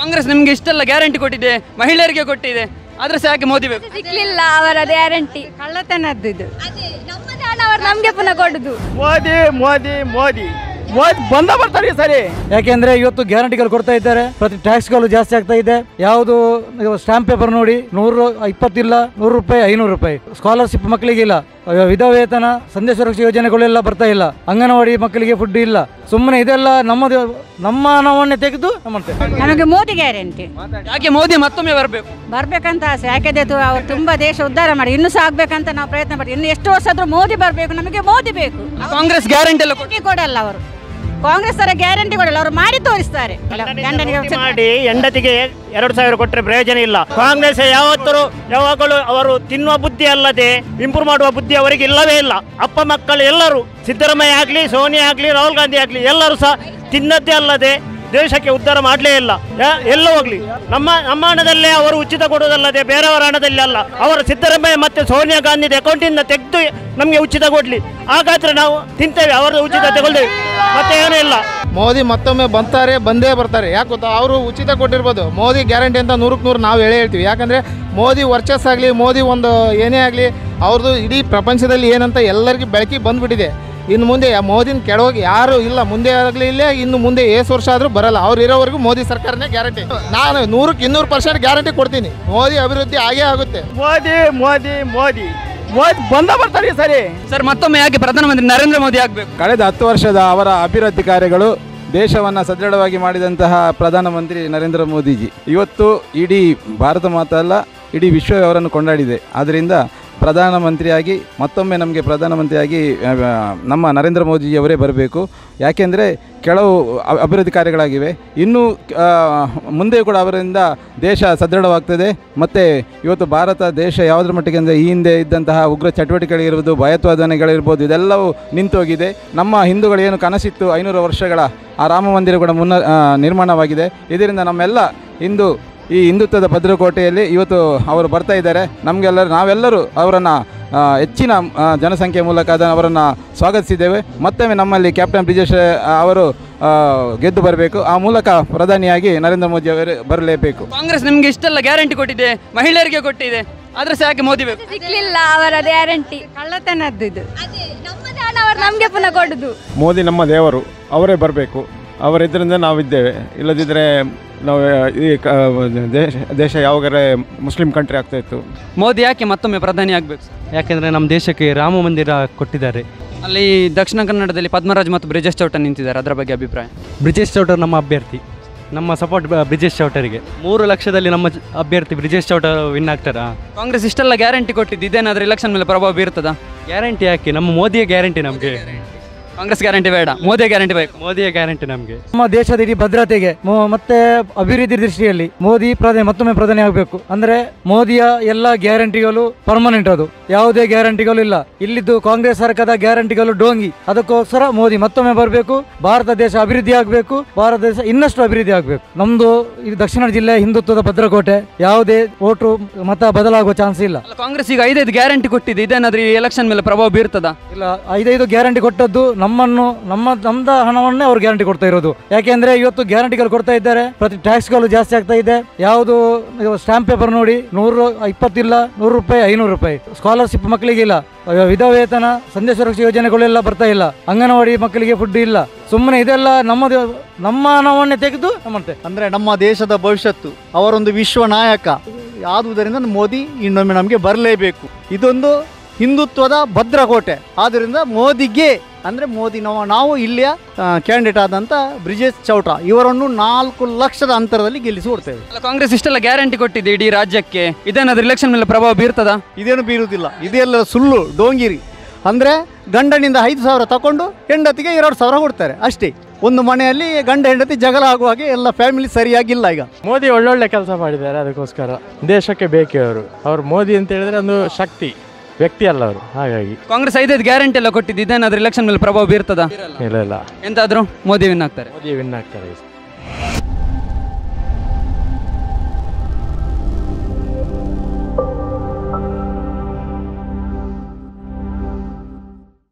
ಕಾಂಗ್ರೆಸ್ ನಿಮ್ಗೆ ಇಷ್ಟೆಲ್ಲ ಗ್ಯಾರಂಟಿ ಕೊಟ್ಟಿದೆ ಮಹಿಳೆಯರಿಗೆ ಕೊಟ್ಟಿದೆ ಆದ್ರೆ ಸಹ ಯಾಕೆ ಮೋದಿ ಬೇಕು ಸಿಗ್ಲಿಲ್ಲ ಅವರ ಗ್ಯಾರಂಟಿ ಕಳ್ಳತನದ್ದು ಇದು ನಮ್ಮದೇ ಹಣ ಅವರು ನಮ್ಗೆ ಪುನಃ ಕೊಡುದು ಮೋದಿ ಮೋದಿ ಮೋದಿ ಮೋದಿ ಬಂದ ಬರ್ತಾರೆ ಈ ಸರಿ ಯಾಕೆಂದ್ರೆ ಇವತ್ತು ಗ್ಯಾರಂಟಿಗಳು ಕೊಡ್ತಾ ಇದ್ದಾರೆ ಪ್ರತಿ ಟ್ಯಾಕ್ಸ್ಗಳು ಜಾಸ್ತಿ ಆಗ್ತಾ ಇದೆ ಯಾವುದು ಸ್ಟಾಂಪ್ ಪೇಪರ್ ನೋಡಿ ನೂರು ಇಪ್ಪತ್ತಿಲ್ಲ ನೂರು ರೂಪಾಯಿ ಐನೂರು ರೂಪಾಯಿ ಸ್ಕಾಲರ್ಶಿಪ್ ಮಕ್ಕಳಿಗೆ ಇಲ್ಲ ವಿಧವಾ ವೇತನ ಸಂದೇಶ ಸುರಕ್ಷಾ ಯೋಜನೆಗಳೆಲ್ಲ ಬರ್ತಾ ಇಲ್ಲ ಅಂಗನವಾಡಿ ಮಕ್ಕಳಿಗೆ ಫುಡ್ ಇಲ್ಲ ಸುಮ್ಮನೆ ಇದೆಲ್ಲ ನಮ್ಮದು ನಮ್ಮ ಹಣವನ್ನೇ ತೆಗೆದು ನಮ್ಮಂತೆ ನಮಗೆ ಮೋದಿ ಗ್ಯಾರಂಟಿ ಯಾಕೆ ಮೋದಿ ಮತ್ತೊಮ್ಮೆ ಬರಬೇಕು ಬರ್ಬೇಕಂತ ಆಸೆ ಯಾಕೆಂದ್ರೆ ತು- ಅವ್ರು ತುಂಬಾ ದೇಶ ಉದ್ಧಾರ ಮಾಡಿ ಇನ್ನೂ ಸಹ ಆಗ್ಬೇಕಂತ ನಾವು ಪ್ರಯತ್ನ ಪಡ್ತೀವಿ ಇನ್ನು ಎಷ್ಟು ವರ್ಷ ಆದ್ರೂ ಮೋದಿ ಬರಬೇಕು ನಮಗೆ ಮೋದಿ ಬೇಕು ಕಾಂಗ್ರೆಸ್ ಗ್ಯಾರಂಟಿ ಎಲ್ಲ ಕೊಟ್ಟು ಗ್ಯಾರಂಟಿ ಕೊಡಲ್ಲ ಅವರು ಕಾಂಗ್ರೆಸ್ ಅವರ ಗ್ಯಾರಂಟಿ ಕೊಡಲ್ಲ ಅವರು ಮಾಡಿ ತೋರಿಸ್ತಾರೆ ಗಂಡನಿಗೆ ಮಾಡಿ ಹೆಂಡತಿಗೆ ಎರಡು ಸಾವಿರ ಕೊಟ್ಟರೆ ಪ್ರಯೋಜನ ಇಲ್ಲ ಕಾಂಗ್ರೆಸ್ ಯಾವತ್ತೂ ಯಾವಾಗಲೂ ಅವರು ತಿನ್ನುವ ಬುದ್ಧಿ ಅಲ್ಲದೆ ಇಂಪ್ರೂವ್ ಮಾಡುವ ಬುದ್ಧಿ ಅವರಿಗೆ ಇಲ್ಲವೇ ಇಲ್ಲ ಅಪ್ಪ ಮಕ್ಕಳು ಎಲ್ಲರೂ ಸಿದ್ದರಾಮಯ್ಯ ಆಗಲಿ ಸೋನಿಯಾ ಆಗಲಿ ರಾಹುಲ್ ಗಾಂಧಿ ಆಗಲಿ ಎಲ್ಲರೂ ಸಹ ತಿನ್ನದ್ದೇ ಅಲ್ಲದೆ ದೇಶಕ್ಕೆ ಉದ್ಧಾರ ಮಾಡಲೇ ಇಲ್ಲ ಯಾ- ಎಲ್ಲ ಹೋಗ್ಲಿ ನಮ್ಮ ನಮ್ಮ ಹಣದಲ್ಲೇ ಅವರು ಉಚಿತ ಕೊಡುವುದಲ್ಲದೆ ಬೇರೆಯವರ ಹಣದಲ್ಲಿ ಅಲ್ಲ ಅವರ ಸಿದ್ದರಾಮಯ್ಯ ಮತ್ತೆ ಸೋನಿಯಾ ಗಾಂಧಿ ಅಕೌಂಟಿಂದ ತೆಗೆದು ನಮಗೆ ಉಚಿತ ಕೊಡ್ಲಿ ಹಾಗಾದ್ರೆ ನಾವು ತಿಂತೇವೆ ಅವರ ಉಚಿತ ತಗೊಳ್ತೇವೆ ಮತ್ತೆ ಏನೂ ಇಲ್ಲ ಮೋದಿ ಮತ್ತೊಮ್ಮೆ ಬಂತಾರೆ ಬಂದೇ ಬರ್ತಾರೆ ಯಾಕೆ ಗೊತ್ತಾ ಅವರು ಉಚಿತ ಕೊಟ್ಟಿರ್ಬೋದು ಮೋದಿ ಗ್ಯಾರಂಟಿ ಅಂತ ನೂರಕ್ಕೆ ನೂರು ನಾವು ಹೇಳೇ ಹೇಳ್ತೀವಿ ಯಾಕಂದರೆ ಮೋದಿ ವರ್ಚಸ್ಸಾಗಲಿ ಮೋದಿ ಒಂದು ಏನೇ ಆಗಲಿ ಅವ್ರದ್ದು ಇಡೀ ಪ್ರಪಂಚದಲ್ಲಿ ಏನಂತ ಎಲ್ಲರಿಗೂ ಬೆಳಕಿಗೆ ಬಂದ್ಬಿಟ್ಟಿದೆ ಇನ್ನು ಮುಂದೆ ಯಾ- ಮೋದಿನ ಕೆಳಗೆ ಯಾರು ಇಲ್ಲ ಮುಂದೆ ಆಗಲಿ ಇಲ್ಲೇ ಇನ್ನು ಮುಂದೆ ಎಷ್ಟು ವರ್ಷ ಆದರೂ ಬರಲ್ಲ ಅವ್ರು ಇರೋವರೆಗೂ ಮೋದಿ ಸರ್ಕಾರನೇ ಗ್ಯಾರಂಟಿ ನಾನು ನೂರಕ್ಕೆ ಇನ್ನೂರು ಪರ್ಸೆಂಟ್ ಗ್ಯಾರಂಟಿ ಕೊಡ್ತೀನಿ ಮೋದಿ ಅಭಿವೃದ್ಧಿ ಆಗೇ ಆಗುತ್ತೆ ಮೋದಿ ಮೋದಿ ಮೋದಿ ಮೋದಿ ಬಂದ ಬರ್ತಾರೆ ಈ ಸರಿ ಸರ್ ಮತ್ತೊಮ್ಮೆ ಯಾಕೆ ಪ್ರಧಾನಮಂತ್ರಿ ನರೇಂದ್ರ ಮೋದಿ ಆಗ್ಬೇಕು ಕಳೆದ ಹತ್ತು ವರ್ಷದ ಅವರ ಅಭಿವೃದ್ಧಿ ಕಾರ್ಯಗಳು ದೇಶವನ್ನು ಸದೃಢವಾಗಿ ಮಾಡಿದಂತಹ ಪ್ರಧಾನಮಂತ್ರಿ ನರೇಂದ್ರ ಮೋದಿಜಿ ಇವತ್ತು ಇಡೀ ಭಾರತ ಮಾತ್ರ ಅಲ್ಲ ಇಡೀ ವಿಶ್ವವೇ ಅವರನ್ನು ಕೊಂಡಾಡಿದೆ ಆದ್ದರಿಂದ ಪ್ರಧಾನಮಂತ್ರಿಯಾಗಿ ಮತ್ತೊಮ್ಮೆ ನಮಗೆ ಪ್ರಧಾನಮಂತ್ರಿಯಾಗಿ ಆ, ನಮ್ಮ ನರೇಂದ್ರ ಮೋದಿಯವರೇ ಬರಬೇಕು ಯಾಕೆಂದರೆ ಕೆಲವು ಅ- ಅಭಿವೃದ್ಧಿ ಕಾರ್ಯಗಳಾಗಿವೆ ಇನ್ನೂ ಆ, ಮುಂದೆ ಕೂಡ ಅವರಿಂದ ದೇಶ ಸದೃಢವಾಗ್ತದೆ ಮತ್ತು ಇವತ್ತು ಭಾರತ ದೇಶ ಯಾವುದರ ಮಟ್ಟಿಗೆ ಅಂದರೆ ಈ ಹಿಂದೆ ಇದ್ದಂತಹ ಉಗ್ರ ಚಟುವಟಿಕೆಗಳಿರ್ಬೋದು ಭಯೋತ್ಪಾದನೆಗಳಿರ್ಬೋದು ಇದೆಲ್ಲವೂ ನಿಂತೋಗಿದೆ ನಮ್ಮ ಹಿಂದೂಗಳು ಏನು ಕನಸಿತ್ತು ಐನೂರು ವರ್ಷಗಳ ಆ ರಾಮ ಮಂದಿರ ಕೂಡ ಮುನ್ನ ಆ, ನಿರ್ಮಾಣವಾಗಿದೆ ಇದರಿಂದ ನಮ್ಮೆಲ್ಲ ಹಿಂದೂ ಈ ಹಿಂದುತ್ವದ ಭದ್ರಕೋಟೆಯಲ್ಲಿ ಇವತ್ತು ಅವರು ಬರ್ತಾ ಇದ್ದಾರೆ ನಮಗೆಲ್ಲರೂ ನಾವೆಲ್ಲರೂ ಅವರನ್ನು ಹೆಚ್ಚಿನ ಆ, ಜನಸಂಖ್ಯೆ ಮೂಲಕ ಅದನ್ನು ಅವರನ್ನು ಸ್ವಾಗತಿಸಿದ್ದೇವೆ ಮತ್ತೊಮ್ಮೆ ನಮ್ಮಲ್ಲಿ ಕ್ಯಾಪ್ಟನ್ ಬ್ರಿಜೇಶ್ ಆ, ಅವರು ಆ, ಗೆದ್ದು ಬರಬೇಕು ಆ ಮೂಲಕ ಪ್ರಧಾನಿಯಾಗಿ ನರೇಂದ್ರ ಮೋದಿ ಅವರು ಬರಲೇಬೇಕು ಕಾಂಗ್ರೆಸ್ ನಿಮ್ಗೆ ಇಷ್ಟೆಲ್ಲ ಗ್ಯಾರಂಟಿ ಕೊಟ್ಟಿದೆ ಮಹಿಳೆಯರಿಗೆ ಕೊಟ್ಟಿದೆ ಆದ್ರೆ ಸಹ ಯಾಕೆ ಮೋದಿ ಬೇಕು ಸಿಗ್ಲಿಲ್ಲ ಅವರ ಗ್ಯಾರಂಟಿ ಕಳ್ಳತನದ್ದು ಇದು ನಮ್ಮದೇ ಹಣ ಅವರು ನಮ್ಗೆ ಪುನಃ ಕೊಡುದು ಮೋದಿ ನಮ್ಮ ದೇವರು ಅವರೇ ಬರಬೇಕು ಅವರಿದ್ದರಿಂದ ನಾವಿದ್ದೇವೆ ಇಲ್ಲದಿದ್ದರೆ ನಾವು ಈ ಕ- ದೇಶ ದೇಶ ಯಾವಾಗಲೇ ಮುಸ್ಲಿಂ ಕಂಟ್ರಿ ಆಗ್ತಾ ಇತ್ತು ಮೋದಿ ಯಾಕೆ ಮತ್ತೊಮ್ಮೆ ಪ್ರಧಾನಿ ಆಗ್ಬೇಕು ಯಾಕೆಂದರೆ ನಮ್ಮ ದೇಶಕ್ಕೆ ರಾಮ ಮಂದಿರ ಕೊಟ್ಟಿದ್ದಾರೆ ಅಲ್ಲಿ ದಕ್ಷಿಣ ಕನ್ನಡದಲ್ಲಿ ಪದ್ಮರಾಜ್ ಮತ್ತು ಬ್ರಿಜೇಶ್ ಚೌಟ ನಿಂತಿದ್ದಾರೆ ಅದರ ಬಗ್ಗೆ ಅಭಿಪ್ರಾಯ ಬ್ರಿಜೇಶ್ ಚೌಟರ್ ನಮ್ಮ ಅಭ್ಯರ್ಥಿ ನಮ್ಮ ಸಪೋರ್ಟ್ ಬ್ರಿಜೇಶ್ ಚೌಟರಿಗೆ ಮೂರು ಲಕ್ಷದಲ್ಲಿ ನಮ್ಮ ಜ- ಅಭ್ಯರ್ಥಿ ಬ್ರಿಜೇಶ್ ಚೌಟರ್ ವಿನ್ ಆಗ್ತಾರಾ ಕಾಂಗ್ರೆಸ್ ಇಷ್ಟೆಲ್ಲ ಗ್ಯಾರಂಟಿ ಕೊಟ್ಟಿದ್ದು ಇದೇನಾದ್ರೂ ಎಲೆಕ್ಷನ್ ಮೇಲೆ ಪ್ರಭಾವ ಬೀರ್ತದ ಗ್ಯಾರಂಟಿ ಯಾಕೆ ನಮ್ಮ ಮೋದಿಯ ಗ್ಯಾರಂಟಿ ನಮಗೆ ಕಾಂಗ್ರೆಸ್ ಗ್ಯಾರಂಟಿ ಬೇಡ ಮೋದಿ ಗ್ಯಾರಂಟಿ ಬೇಕು ಮೋದಿಯ ಗ್ಯಾರಂಟಿ ನಮಗೆ ನಮ್ಮ ದೇಶದ ಇಡೀ ಭದ್ರತೆಗೆ ಮೊ- ಮತ್ತೆ ಅಭಿವೃದ್ಧಿ ದೃಷ್ಟಿಯಲ್ಲಿ ಮೋದಿ ಪ್ರಧಾನಿ ಮತ್ತೊಮ್ಮೆ ಪ್ರಧಾನಿ ಆಗಬೇಕು ಅಂದ್ರೆ ಮೋದಿಯ ಎಲ್ಲ ಗ್ಯಾರಂಟಿಗಳು ಪರ್ಮನೆಂಟ್ ಅದು ಯಾವುದೇ ಗ್ಯಾರಂಟಿಗಳು ಇಲ್ಲ ಇಲ್ಲಿದ್ದು ಕಾಂಗ್ರೆಸ್ ಸರ್ಕಾರದ ಗ್ಯಾರಂಟಿಗಳು ಡೋಂಗಿ ಅದಕ್ಕೋಸ್ಕರ ಮೋದಿ ಮತ್ತೊಮ್ಮೆ ಬರಬೇಕು ಭಾರತ ದೇಶ ಅಭಿವೃದ್ಧಿ ಆಗಬೇಕು ಭಾರತ ದೇಶ ಇನ್ನಷ್ಟು ಅಭಿವೃದ್ಧಿ ಆಗಬೇಕು ನಮ್ದು ಇದು ದಕ್ಷಿಣ ಜಿಲ್ಲೆ ಹಿಂದುತ್ವದ ಭದ್ರಕೋಟೆ ಯಾವುದೇ ಓಟು ಮತ ಬದಲಾಗುವ ಚಾನ್ಸ್ ಇಲ್ಲ ಅಲ್ಲ, ಕಾಂಗ್ರೆಸ್ ಈಗ ಐದೈದು ಗ್ಯಾರಂಟಿ ಕೊಟ್ಟಿದೆ ಇದೇನಾದ್ರೂ ಈ ಎಲೆಕ್ಷನ್ ಮೇಲೆ ಪ್ರಭಾವ ಬೀರ್ತದ ಇಲ್ಲ ಐದೈದು ಗ್ಯಾರಂಟಿ ಕೊಟ್ಟದ್ದು ನಮ್ಮನ್ನು ನಮ್ಮ ನಮ್ದ ಹಣವನ್ನೇ ಅವ್ರು ಗ್ಯಾರಂಟಿ ಕೊಡ್ತಾ ಇರೋದು ಯಾಕೆಂದ್ರೆ ಇವತ್ತು ಗ್ಯಾರಂಟಿಗಳು ಕೊಡ್ತಾ ಇದ್ದಾರೆ ಪ್ರತಿ ಟ್ಯಾಕ್ಸ್ಗಳು ಜಾಸ್ತಿ ಆಗ್ತಾ ಇದೆ ಯಾವುದು ಸ್ಟಾಂಪ್ ಪೇಪರ್ ನೋಡಿ ನೂರು ಇಪ್ಪತ್ತಿಲ್ಲ ನೂರು ರೂಪಾಯಿ ಐನೂರು ರೂಪಾಯಿ ಸ್ಕಾಲರ್ಶಿಪ್ ಮಕ್ಕಳಿಗೆ ಇಲ್ಲ ವಿಧವಾ ವೇತನ ಸಂದೇಶ ಸುರಕ್ಷಾ ಯೋಜನೆಗಳೆಲ್ಲ ಬರ್ತಾ ಇಲ್ಲ ಅಂಗನವಾಡಿ ಮಕ್ಕಳಿಗೆ ಫುಡ್ ಇಲ್ಲ ಸುಮ್ಮನೆ ಇದೆಲ್ಲ ನಮ್ಮದು ನಮ್ಮ ಹಣವನ್ನೇ ತೆಗೆದು ನಮ್ಮಂತೆ ಅಂದರೆ ನಮ್ಮ ದೇಶದ ಭವಿಷ್ಯತ್ತು ಅವರೊಂದು ವಿಶ್ವ ನಾಯಕ ಆದುದರಿಂದ ಮೋದಿ ಇನ್ನೊಮ್ಮೆ ನಮಗೆ ಬರಲೇಬೇಕು ಇದೊಂದು ಹಿಂದುತ್ವದ ಭದ್ರಕೋಟೆ ಆದ್ದರಿಂದ ಮೋದಿಗೆ ಅಂದರೆ ಮೋದಿ ನಾವು ನಾವು ಇಲ್ಲಿಯ ಕ್ಯಾಂಡಿಡೇಟ್ ಆದಂಥ ಬ್ರಿಜೇಶ್ ಚೌಟ್ರಾ ಇವರನ್ನು ನಾಲ್ಕು ಲಕ್ಷದ ಅಂತರದಲ್ಲಿ ಗೆಲ್ಲಿಸಿ ಕೊಡ್ತೇವೆ ಅಲ್ಲ, ಕಾಂಗ್ರೆಸ್ ಇಷ್ಟೆಲ್ಲ ಗ್ಯಾರಂಟಿ ಕೊಟ್ಟಿದೆ ಇಡೀ ರಾಜ್ಯಕ್ಕೆ ಇದೇನಾದ್ರೂ ಎಲೆಕ್ಷನ್ ಮೇಲೆ ಪ್ರಭಾವ ಬೀರ್ತದ ಇದೇನು ಬೀರುವುದಿಲ್ಲ ಇದೆಲ್ಲ ಸುಳ್ಳು ಡೋಂಗಿರಿ ಅಂದರೆ ಗಂಡನಿಂದ ಐದು ಸಾವಿರ ತಗೊಂಡು ಹೆಂಡತಿಗೆ ಎರಡು ಸಾವಿರ ಕೊಡ್ತಾರೆ ಅಷ್ಟೇ ಒಂದು ಮನೆಯಲ್ಲಿ ಗಂಡ ಹೆಂಡತಿ ಜಗಳ ಆಗುವ ಹಾಗೆ ಎಲ್ಲ ಫ್ಯಾಮಿಲಿ ಸರಿಯಾಗಿಲ್ಲ ಈಗ ಮೋದಿ ಒಳ್ಳೊಳ್ಳೆ ಕೆಲಸ ಮಾಡಿದ್ದಾರೆ ಅದಕ್ಕೋಸ್ಕರ ದೇಶಕ್ಕೆ ಬೇಕೇ ಅವರು ಅವ್ರು ಮೋದಿ ಅಂತ ಹೇಳಿದ್ರೆ ಒಂದು ಶಕ್ತಿ ವ್ಯಕ್ತಿ ಅಲ್ಲ ಅವರು ಹಾಗಾಗಿ ಕಾಂಗ್ರೆಸ್ ಐದೈದು ಗ್ಯಾರಂಟಿ ಎಲ್ಲ ಕೊಟ್ಟಿದ್ದು ಇದೇನಾದ್ರೂ ಎಲೆಕ್ಷನ್ ಮೇಲೆ ಪ್ರಭಾವ ಬೀರ್ತದ ಇಲ್ಲ ಇಲ್ಲ ಎಂತಾದ್ರೂ ಮೋದಿ ವಿನ್ ಆಗ್ತಾರೆ ಮೋದಿ ವಿನ್ ಆಗ್ತಾರೆ ಈ ಸಲ.